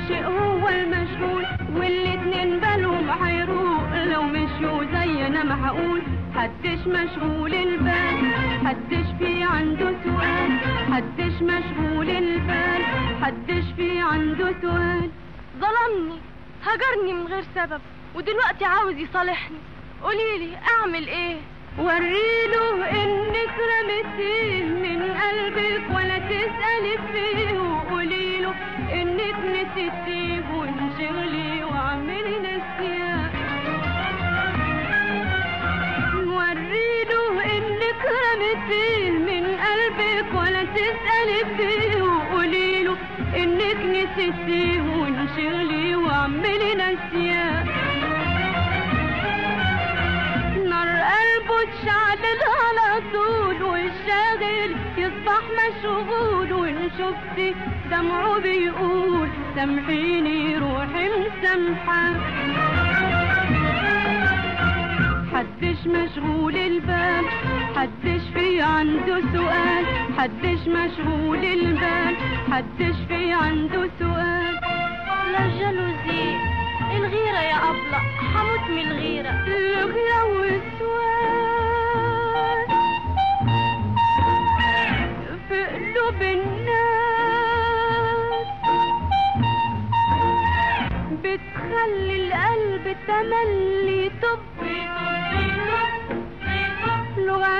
العاشق هو المشغول والاتنين بالهم هيروق لو مشيوا زي انا ما هقول حدش مشغول البال حدش في عنده سؤال حدش مشغول البال حدش في عنده سؤال ظلمني هجرني من غير سبب ودلوقتي عاوز يصالحني قوليلي اعمل ايه وريله انك رمتيه من قلبك ولا تسألي فيه وقوليله انك نسيتيه وانشغلي واعملي نسيان وريله انك رمتيه من قلبك ولا تسألي فيه وقوليله انك نسيتيه وانشغلي واعملي نسيان نار قلبه تشعلل على طول والشاغل يصبح مشغول وان شفتي دمعه بيقول سامحيني روحي مسامحة حدش مشغول البال حدش في عنده سؤال حدش مشغول البال حدش في عنده سؤال لا جلوزي الغيرة يا أبلة حموت من الغيرة الغيرة والسؤال في قلوب الناس بتخلي القلب تملي طب لغة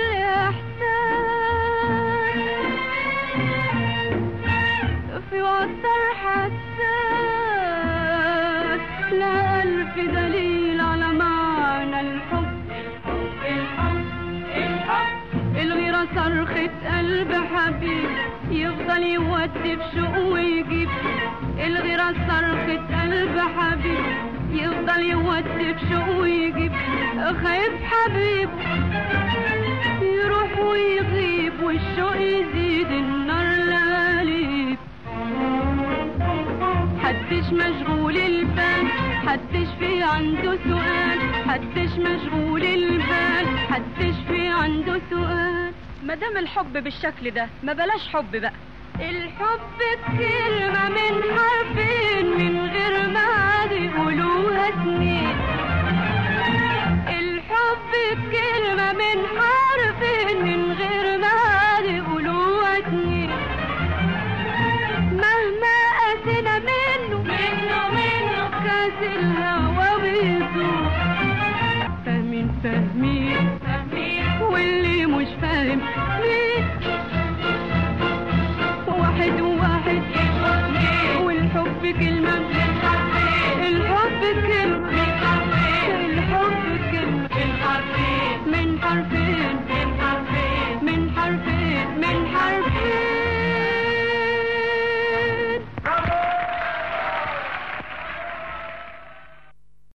الإحساس في وتر حساس لا ألف دليل على معنى الحب الغيرة صرخة قلب حبيب يفضل يودي بشوق ويجيب الغيرة صرخة قلب حبيب يفضل يودي بشوق ويجيب خايف حبيب يروح ويغيب والشوق يزيد النار لاليب حدش مشغول البال حدش في عنده سؤال حدش مشغول البال حدش في عنده سؤال مادام الحب بالشكل ده ما بلاش حب بقى الحب بكلمة من حرفين من غير ما عاد يقولوها سنين الحب بكلمة من حرفين من غير ما عاد يقولوها سنين مهما قاسينا منه منه منه كاس الهوى بيدوب فاهمين فاهمين فاهمين واللي مش فاهم